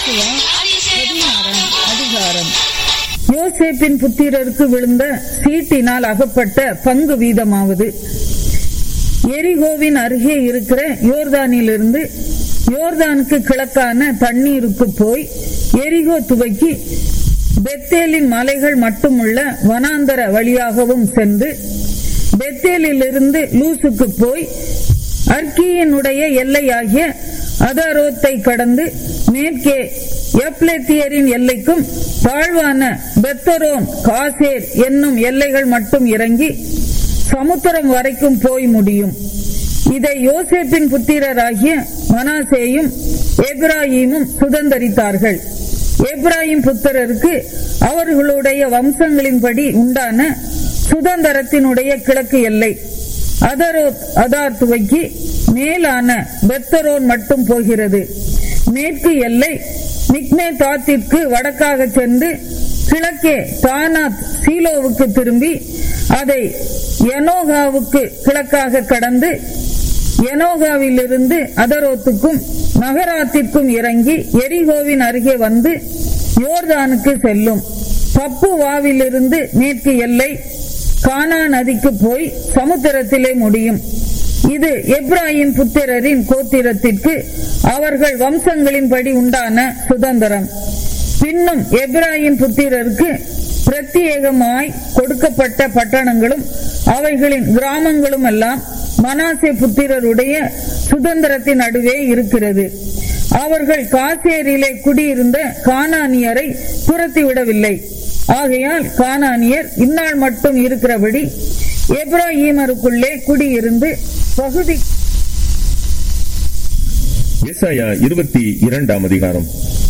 யோசுவா பதினாறாம் அதிகாரம் யோசேப்பின் புத்திரருக்கு விழுந்த சீட்டினால் அகப்பட்ட பங்கு வீதமாவது எரிகோவின் அருகே இருக்கிற யோர்தானிலிருந்து யோர்தானுக்கு கிழக்கான தண்ணீருக்கு போய் எரிகோ துவக்கி பெத்தேலின் மலைகள் மட்டுமுள்ள வனாந்தர வழியாகவும் சென்று பெத்தேலிலிருந்து லூசுக்கு போய் அர்க்கியினுடைய எல்லையாகிய அதரோத்தை கடந்து மேற்கே எப்லெத்தியரின் எல்லைக்கும் தாழ்வான பெத்தரோன் காசேர் என்னும் எல்லைகள் மட்டும் இறங்கி சமுத்திரம் வரைக்கும் போய் முடியும் இதை யோசேப்பின் புத்திரராகிய மனாசேயும் எப்ராஹிமும் சுதந்தரித்தார்கள் எப்ராஹிம் புத்திரருக்கு அவர்களுடைய வம்சங்களின்படி உண்டான சுதந்திரத்தினுடைய கிழக்கு எல்லை அதரோத் அதார் துவக்கி மேலான பெத்தரோன் மட்டும் போகிறது மேற்கு எல்லை மிக்மே தாத்திற்கு வடக்காக சென்று கிழக்கே தானாத் சீலோவுக்கு திரும்பி அதை யனோகாவுக்கு கிழக்காக கடந்து யனோகாவிலிருந்து அதரோத்துக்கும் நகராத்திற்கும் இறங்கி எரிகோவின் அருகே வந்து யோர்தானுக்கு செல்லும் பப்புவாவிலிருந்து மேற்கு எல்லை கானா நதிக்கு போய் சமுத்திரத்திலே முடியும் இது எப்ராஹிம் புத்திரரின் கோத்திரத்திற்கு அவர்கள் வம்சங்களின்படி உண்டான சுதந்திரம் பின்னும் எப்ராஹிம் புத்திரருக்கு பிரத்யேகமாய் கொடுக்கப்பட்ட பட்டணங்களும் அவைகளின் கிராமங்களும் எல்லாம் மனாசே புத்திரருடைய சுதந்திரத்தின் நடுவே இருக்கிறது அவர்கள் காசேரிலே குடியிருந்த கானானியரை துரத்திவிடவில்லை ஆகையால் கானானியர் இந்நாள் மட்டும் இருக்கிறபடி எப்ராஹிமருக்குள்ளே குடியிருந்து பகுதி ஏசாயா இருபத்தி இரண்டாம் அதிகாரம்